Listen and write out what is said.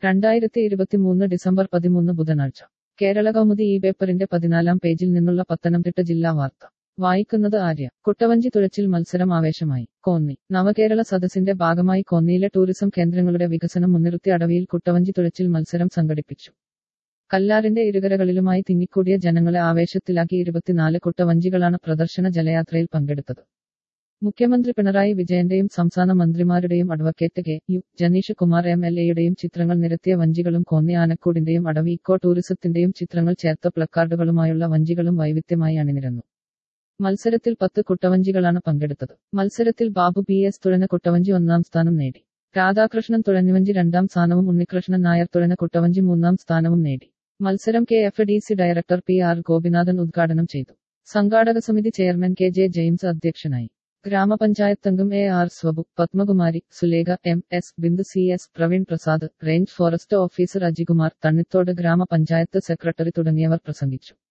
രണ്ടായിരത്തി ഇരുപത്തിമൂന്ന് ഡിസംബർ പതിമൂന്ന് ബുധനാഴ്ച കേരള കൗമുദി ഈ പേപ്പറിന്റെ പതിനാലാം പേജിൽ നിന്നുള്ള പത്തനംതിട്ട ജില്ലാ വാർത്ത വായിക്കുന്നത് ആര്യ കുട്ടവഞ്ചി തുഴച്ചിൽ മത്സരം ആവേശമായി കോന്നി നവകേരള സദസ്സിന്റെ ഭാഗമായി കോന്നിയിലെ ടൂറിസം കേന്ദ്രങ്ങളുടെ വികസനം മുൻനിർത്തി അടവിയിൽ കുട്ടവഞ്ചി തുഴച്ചിൽ മത്സരം സംഘടിപ്പിച്ചു കല്ലാറിന്റെ ഇരുകരകളിലുമായി തിങ്ങിക്കൂടിയ ജനങ്ങളെ ആവേശത്തിലാക്കി ഇരുപത്തിനാല് കുട്ടവഞ്ചികളാണ് പ്രദർശന ജലയാത്രയിൽ പങ്കെടുത്തത് മുഖ്യമന്ത്രി പിണറായി വിജയന്റെയും സംസ്ഥാന മന്ത്രിമാരുടെയും advocate K U Janeesh Kumar M L എയുടെയും ചിത്രങ്ങൾ നിരത്തിയ വഞ്ചികളും കോന്നി ആനക്കൂടിന്റെയും അടവി ഇക്കോ ടൂറിസത്തിന്റെയും ചിത്രങ്ങൾ ചേർത്ത പ്ലക്കാർഡുകളുമായുള്ള വഞ്ചികളും വൈവിധ്യമായി അണിനിരന്നു മത്സരത്തിൽ പത്ത് കുട്ടവഞ്ചികളാണ് പങ്കെടുത്തത് മത്സരത്തിൽ ബാബു പി എസ് തുഴന കുട്ടവഞ്ചി ഒന്നാം സ്ഥാനം നേടി രാധാകൃഷ്ണൻ തുഴഞ്ഞുവഞ്ചി രണ്ടാം സ്ഥാനവും ഉണ്ണികൃഷ്ണൻ നായർ തുഴന കുട്ടവഞ്ചി മൂന്നാം സ്ഥാനവും നേടി മത്സരം K F D C director P R Gopinathan ഉദ്ഘാടനം ചെയ്തു സംഘാടക സമിതി ചെയർമാൻ കെ ജെ ജെയിംസ് അധ്യക്ഷനായി ഗ്രാമപഞ്ചായത്തംഗം A R Swabu Padmakumari Sulekha M S Bindu C S Praveen Prasad range forest officer Ajikumar Thannithode ഗ്രാമപഞ്ചായത്ത് സെക്രട്ടറി തുടങ്ങിയവർ പ്രസംഗിച്ചു